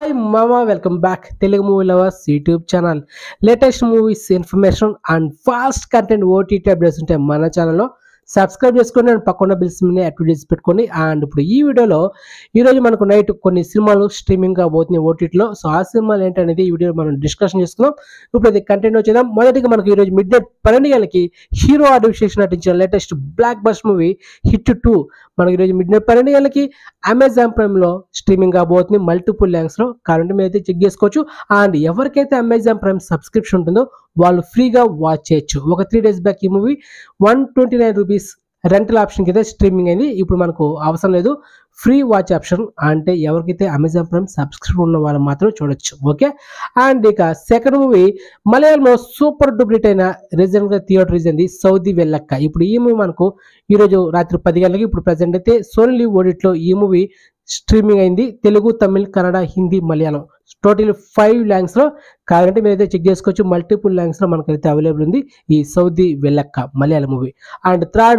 hi మామా welcome back Telugu movie lovers YouTube channel latest movies information and fast content OTT updates ఉంటాయి మన ఛానల్లో subscribe చేసుకొని and పక్కన బిల్స్ మీద యాక్టివిటీస్ పెట్టుకోండి అండ్ ఇప్పుడు ఈ వీడియోలో ఈరోజు మనకు నైట్ కొన్ని సినిమాలు స్ట్రీమింగ్ కాబోతున్నాయి ఓటీటీలో సో ఆ సినిమాలు ఏంటనేది ఈ వీడియో మనం డిస్కషన్ చేసుకుందాం ఇప్పుడు అది కంటెంట్ వచ్చేద్దాం మొదటిగా మనకు ఈరోజు మిడ్ నైట్ పన్నెండు గంటలకి హీరో అడ్విషేషన్ నటించిన latest blockbuster movie hit two మనకి ఈరోజు మిడ్ నైట్ పన్నెండు గంటలకి అమెజాన్ ప్రైమ్ లో స్ట్రీమింగ్ కాబోతుంది మల్టిపుల్ ల్యాంగ్స్ లో కరెంట్ మీద అయితే చెక్ చేసుకోవచ్చు అండ్ ఎవరికైతే అమెజాన్ ప్రైమ్ సబ్స్క్రిప్షన్ ఉంటుందో వాళ్ళు ఫ్రీగా వాచ్ చేయొచ్చు ఒక త్రీ డేస్ బ్యాక్ ఈ movie one twenty nine rupees rental option కింద స్ట్రీమింగ్ అయింది ఇప్పుడు మనకు అవసరం లేదు ఫ్రీ వాచ్ ఆప్షన్ అంటే ఎవరికైతే అమెజాన్ ప్రైమ్ సబ్స్క్రిప్షన్ ఉన్న వాళ్ళు మాత్రం చూడొచ్చు ఓకే అండ్ ఇక సెకండ్ మూవీ మలయాళంలో సూపర్ డూప్లిట్ అయిన రీజన్ గా థియేటర్ ఇచ్చింది సౌదీ వెళ్ళక్క ఇప్పుడు ఈ మూవీ మనకు ఈరోజు రాత్రి పది గంటలకి ఇప్పుడు ప్రజెంట్ అయితే సోనీ లీవ్ ఓడిట్లో ఈ మూవీ స్ట్రీమింగ్ అయింది Telugu Tamil Kannada Hindi Malayalam total five langs లో కావాలంటే మీరైతే చెక్ చేసుకోవచ్చు మల్టిపుల్ ల్యాంగ్స్ లో మనకైతే అవైలబుల్ ఉంది ఈ Saudi Vellakka Malayalam movie and third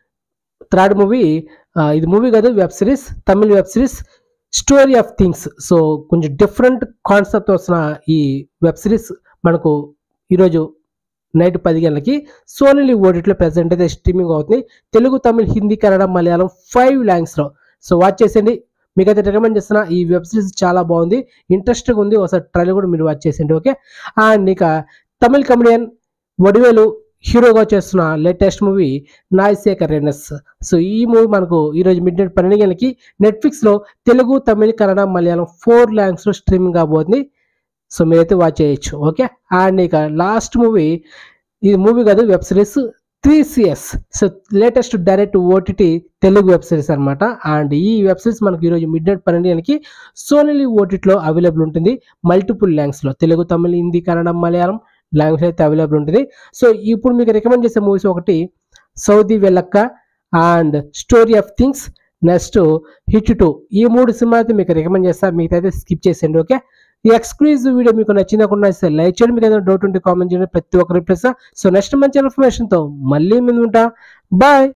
third movie ఇది మూవీ కాదు web series Tamil web series story of things so కొంచెం డిఫరెంట్ కాన్సెప్ట్ వస్తున్న ఈ వెబ్ సిరీస్ మనకు ఈరోజు నైట్ పది గంటలకి సోనీ ఓడిట్లో ప్రెసెంట్ అయితే స్ట్రీమింగ్ అవుతుంది తెలుగు తమిళ్ హిందీ కన్నడ మలయాళం ఫైవ్ లాంగ్స్లో సో వాచ్ చేసేయండి మీకైతే రికమెండ్ చేస్తున్నా ఈ వెబ్ సిరీస్ చాలా బాగుంది ఇంట్రెస్టింగ్ ఉంది ఒకసారి ట్రైలర్ కూడా మీరు వాచ్ చేసేయండి ఓకే అండ్ ఇక తమిళ్ కమెడియన్ వడివేలు హీరోగా చేస్తున్న latest movie Naai Sekar returns so ఈ మూవీ మనకు ఈరోజు మిడ్ నైట్ పన్నెండు గంటలకి నెట్ఫ్లిక్స్లో తెలుగు తమిళ్ కన్నడ మలయాళం ఫోర్ లాంగ్స్లో స్ట్రీమింగ్ కాబోతుంది సో మీరైతే వాచ్ చేయొచ్చు ఓకే అండ్ ఇక లాస్ట్ మూవీ ఇది మూవీ కాదు web series three Cs so latest direct OTT Telugu web series అనమాట అండ్ ఈ వెబ్ సిరీస్ మనకు ఈరోజు మిడ్ నైట్ పన్నెండు గంటలకి సోనీ ఓటీటీలో అవైలబుల్ ఉంటుంది మల్టిపుల్ లాంగ్స్లో తెలుగు తమిళ్ హిందీ కన్నడ మలయాళం లాంగ్వేజ్ అయితే అవైలబుల్ ఉంటుంది సో ఇప్పుడు మీకు రికమెండ్ చేసే మూవీస్ ఒకటి Saudi Vellakka and story of things next hit two ఈ మూడు సినిమా అయితే మీకు రికమెండ్ చేస్తా మీకు అయితే స్కిప్ చేసేయండి ఓకే ఈ ఎక్స్క్లూజివ్ వీడియో మీకు నచ్చిందకుండా లైక్ చేయండి మీకు ఏదైనా డౌట్ ఉంటే కామెంట్ చేయండి ప్రతి ఒక్కరు రిప్లేస్ సో నెక్స్ట్ మంచి ఇన్ఫర్మేషన్తో మళ్ళీ ముందు ఉంటా బాయ్